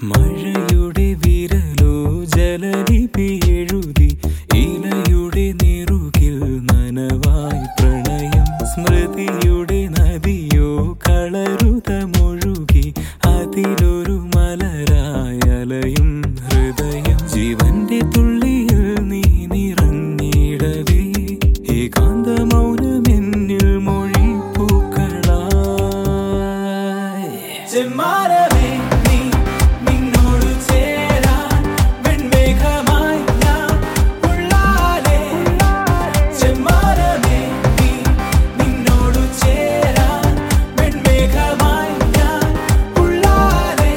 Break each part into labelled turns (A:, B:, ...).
A: മഴയുടെ വിരലോ ജലലിപി എഴുതി ഇലയുടെ നെറുകിൽ നനവായി പ്രണയം സ്മൃതിയുടെ നദിയോ കളരുതമൊഴുകി അതിലൊരു മലരായലയും ഹൃദയം ജീവന്റെ തുള്ളിയിൽ നീ നിറഞ്ഞിടവേ ഏകാന്ത മൗനമെന്നിൽ മൊഴി പൂക്കളായി ചെമ്മാരമേ നീ നിന്നോട് ചേരാൻ വെൺമേഘമായി ഞാൻ ഉള്ളാലേ ചെമ്മാരമേ നീ നിന്നോട് ചേരാൻ വെൺമേഘമായി ഞാൻ ഉള്ളാലേ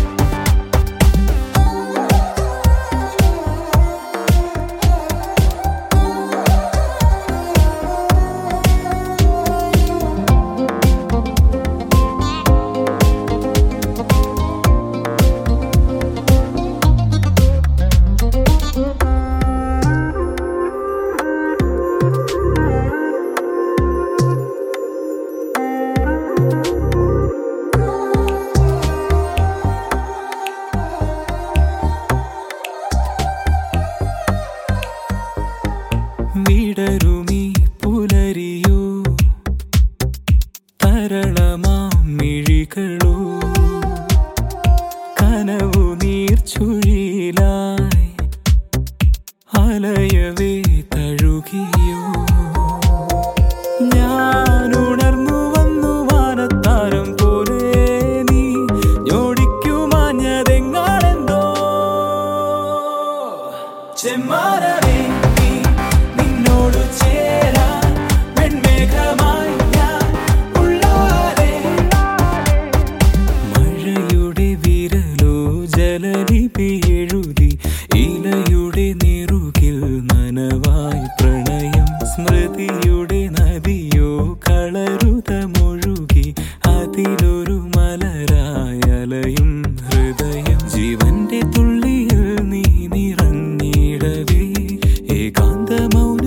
A: വിടരുമീ പുലരിയോ തരളമാം മിഴികളോ കനവു നീർച്ചുഴിയിലായി അലയവേ തഴുകിയോ ഞാൻ ഉണർന്നു വന്നു വാനത്താരം പോലെ നീ ഞോടിക്കുമാഞ്ഞതെങ്ങാണെന്തോ ചെമ്മാരമേ നീ നിന്നോട് ചേരാൻ വെൺമേഘമായി ഞാൻ ഉള്ളാലേ മഴയുടെ വിരലോ ജലലിപി എഴുതി ഇലയുടെ നെറുകിൽ നനവായി പ്രണയം സ്മൃതിയുടെ നദിയോ കളരുതമൊഴുകി അതിലൊരു മലരായലയും ഹൃദയം ജീവന്റെ തുള്ളിയിൽ നീ നിറഞ്ഞിടവേ ഏകാന്ത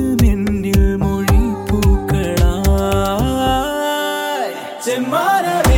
A: മൗനമെന്നിൽ മൊഴി പൂക്കളായി ചെമ്മാരമേ